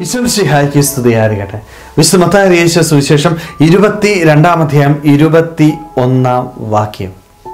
വിശ്വംസിഹായ്ക്ക് സ്തുതിയായിരിക്കട്ടെ വിശുദ്ധമത്തായ യേശു സുവിശേഷം ഇരുപത്തി രണ്ടാം അധ്യായം ഇരുപത്തി ഒന്നാം വാക്യം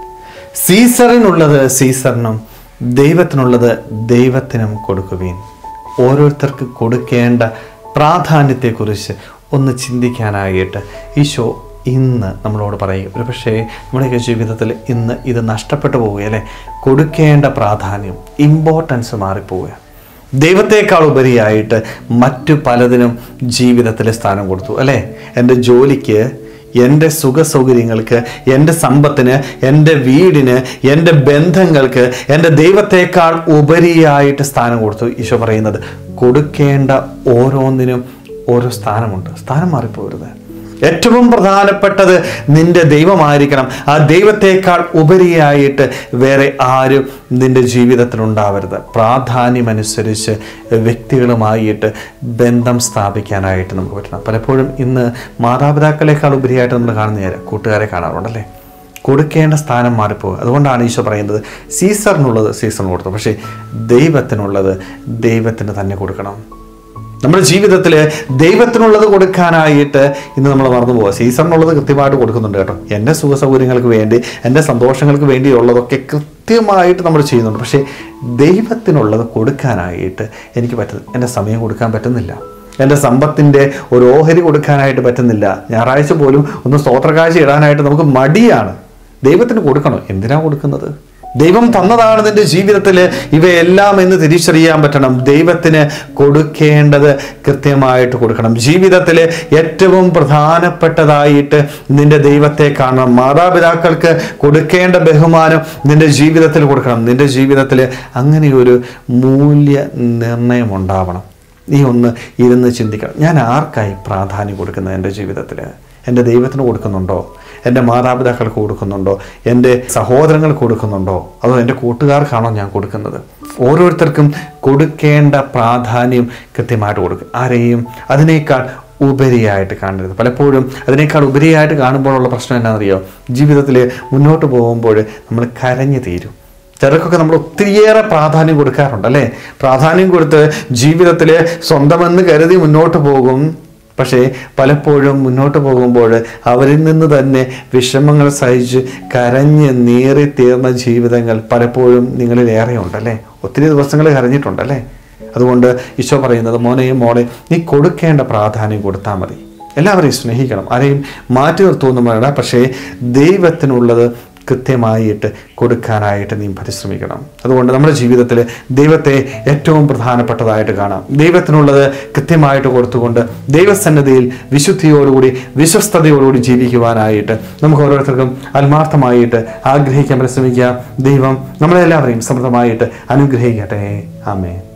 സീസറിനുള്ളത് സീസറിനും ദൈവത്തിനുള്ളത് ദൈവത്തിനും കൊടുക്കുവീൻ ഓരോരുത്തർക്ക് കൊടുക്കേണ്ട പ്രാധാന്യത്തെക്കുറിച്ച് ഒന്ന് ചിന്തിക്കാനായിട്ട് ഈശോ ഇന്ന് നമ്മളോട് പറയും ഒരു പക്ഷേ നമ്മുടെയൊക്കെ ജീവിതത്തിൽ ഇന്ന് ഇത് നഷ്ടപ്പെട്ടു പോവുകയല്ലേ കൊടുക്കേണ്ട പ്രാധാന്യം ഇമ്പോർട്ടൻസ് മാറിപ്പോവുക ദൈവത്തെക്കാൾ ഉപരിയായിട്ട് മറ്റു പലതിനും ജീവിതത്തിൽ സ്ഥാനം കൊടുത്തു അല്ലേ എൻ്റെ ജോലിക്ക് എൻ്റെ സുഖ സൗകര്യങ്ങൾക്ക് എൻ്റെ സമ്പത്തിന് എൻ്റെ വീടിന് എൻ്റെ ബന്ധങ്ങൾക്ക് എൻ്റെ ദൈവത്തെക്കാൾ ഉപരിയായിട്ട് സ്ഥാനം കൊടുത്തു ഈശോ പറയുന്നത് കൊടുക്കേണ്ട ഓരോന്നിനും ഓരോ സ്ഥാനമുണ്ട് സ്ഥാനം മാറിപ്പോരുത് ഏറ്റവും പ്രധാനപ്പെട്ടത് നിന്റെ ദൈവമായിരിക്കണം ആ ദൈവത്തെക്കാൾ ഉപരിയായിട്ട് വേറെ ആരും നിന്റെ ജീവിതത്തിൽ ഉണ്ടാവരുത് പ്രാധാന്യമനുസരിച്ച് വ്യക്തികളുമായിട്ട് ബന്ധം സ്ഥാപിക്കാനായിട്ട് നമുക്ക് പറ്റണം പലപ്പോഴും ഇന്ന് മാതാപിതാക്കളെക്കാൾ ഉപരിയായിട്ട് നമ്മൾ കാണുന്ന കൂട്ടുകാരെ കാണാറുണ്ടല്ലേ കൊടുക്കേണ്ട സ്ഥാനം മാറിപ്പോകും അതുകൊണ്ടാണ് ഈശോ പറയുന്നത് സീസറിനുള്ളത് സീസറിന് കൊടുത്തു പക്ഷേ ദൈവത്തിനുള്ളത് ദൈവത്തിന് തന്നെ കൊടുക്കണം നമ്മുടെ ജീവിതത്തിൽ ദൈവത്തിനുള്ളത് കൊടുക്കാനായിട്ട് ഇന്ന് നമ്മൾ മറന്നു പോവുക സീസണിനുള്ളത് കൃത്യമായിട്ട് കൊടുക്കുന്നുണ്ട് കേട്ടോ എൻ്റെ സുഖ സൗകര്യങ്ങൾക്ക് വേണ്ടി എൻ്റെ സന്തോഷങ്ങൾക്ക് വേണ്ടിയുള്ളതൊക്കെ കൃത്യമായിട്ട് നമ്മൾ ചെയ്യുന്നുണ്ട് പക്ഷേ ദൈവത്തിനുള്ളത് കൊടുക്കാനായിട്ട് എനിക്ക് പറ്റുന്നില്ല എൻ്റെ സമയം കൊടുക്കാൻ പറ്റുന്നില്ല എൻ്റെ സമ്പത്തിൻ്റെ ഒരു ഓഹരി കൊടുക്കാനായിട്ട് പറ്റുന്നില്ല ഞായറാഴ്ച പോലും ഒന്ന് സ്തോത്രകാഴ്ച ഇടാനായിട്ട് നമുക്ക് മടിയാണ് ദൈവത്തിന് കൊടുക്കണം എന്തിനാ കൊടുക്കുന്നത് ദൈവം തന്നതാണ് നിന്റെ ജീവിതത്തിൽ ഇവയെല്ലാം എന്ന് തിരിച്ചറിയാൻ പറ്റണം ദൈവത്തിന് കൊടുക്കേണ്ടത് കൃത്യമായിട്ട് കൊടുക്കണം ജീവിതത്തിൽ ഏറ്റവും പ്രധാനപ്പെട്ടതായിട്ട് നിന്റെ ദൈവത്തെ കാണണം മാതാപിതാക്കൾക്ക് കൊടുക്കേണ്ട ബഹുമാനം നിന്റെ ജീവിതത്തിൽ കൊടുക്കണം നിന്റെ ജീവിതത്തിൽ അങ്ങനെയൊരു മൂല്യ നിർണയം ഉണ്ടാവണം നീ ഒന്ന് ഇരുന്ന് ചിന്തിക്കണം ഞാൻ ആർക്കായി പ്രാധാന്യം കൊടുക്കുന്നത് എൻ്റെ ജീവിതത്തിൽ എൻ്റെ ദൈവത്തിന് കൊടുക്കുന്നുണ്ടോ എൻ്റെ മാതാപിതാക്കൾക്ക് കൊടുക്കുന്നുണ്ടോ എൻ്റെ സഹോദരങ്ങൾക്ക് കൊടുക്കുന്നുണ്ടോ അതോ എൻ്റെ കൂട്ടുകാർക്കാണോ ഞാൻ കൊടുക്കുന്നത് ഓരോരുത്തർക്കും കൊടുക്കേണ്ട പ്രാധാന്യം കൃത്യമായിട്ട് കൊടുക്കും ആരെയും അതിനേക്കാൾ ഉപരിയായിട്ട് കാണരുത് പലപ്പോഴും അതിനേക്കാൾ ഉപരിയായിട്ട് കാണുമ്പോഴുള്ള പ്രശ്നം എന്താണെന്നറിയോ ജീവിതത്തിൽ മുന്നോട്ട് പോകുമ്പോൾ നമ്മൾ കരഞ്ഞു തീരും ചിലർക്കൊക്കെ നമ്മൾ ഒത്തിരിയേറെ പ്രാധാന്യം കൊടുക്കാറുണ്ട് അല്ലേ പ്രാധാന്യം കൊടുത്ത് ജീവിതത്തിൽ സ്വന്തമെന്ന് കരുതി മുന്നോട്ട് പോകും പക്ഷേ പലപ്പോഴും മുന്നോട്ട് പോകുമ്പോൾ അവരിൽ നിന്ന് തന്നെ വിഷമങ്ങൾ സഹിച്ച് കരഞ്ഞ് നീറി തീർന്ന ജീവിതങ്ങൾ പലപ്പോഴും നിങ്ങളിൽ ഏറെ ഉണ്ടല്ലേ ഒത്തിരി ദിവസങ്ങൾ കരഞ്ഞിട്ടുണ്ടല്ലേ അതുകൊണ്ട് ഈശോ പറയുന്നത് മോനെയും മോളെ നീ കൊടുക്കേണ്ട പ്രാധാന്യം കൊടുത്താൽ മതി എല്ലാവരെയും സ്നേഹിക്കണം ആരെയും മാറ്റി നിർത്തുമെന്ന് വേണ്ട പക്ഷേ ദൈവത്തിനുള്ളത് കൃത്യമായിട്ട് കൊടുക്കാനായിട്ട് നീ പരിശ്രമിക്കണം അതുകൊണ്ട് നമ്മുടെ ജീവിതത്തിൽ ദൈവത്തെ ഏറ്റവും പ്രധാനപ്പെട്ടതായിട്ട് കാണാം ദൈവത്തിനുള്ളത് കൃത്യമായിട്ട് കൊടുത്തുകൊണ്ട് ദൈവസന്നദ്ധിയിൽ വിശുദ്ധിയോടുകൂടി വിശ്വസ്തയോടുകൂടി ജീവിക്കുവാനായിട്ട് നമുക്ക് ഓരോരുത്തർക്കും ആത്മാർത്ഥമായിട്ട് ആഗ്രഹിക്കാൻ പരിശ്രമിക്കുക ദൈവം നമ്മളെല്ലാവരെയും സമൃദ്ധമായിട്ട് അനുഗ്രഹിക്കട്ടെ ആമേ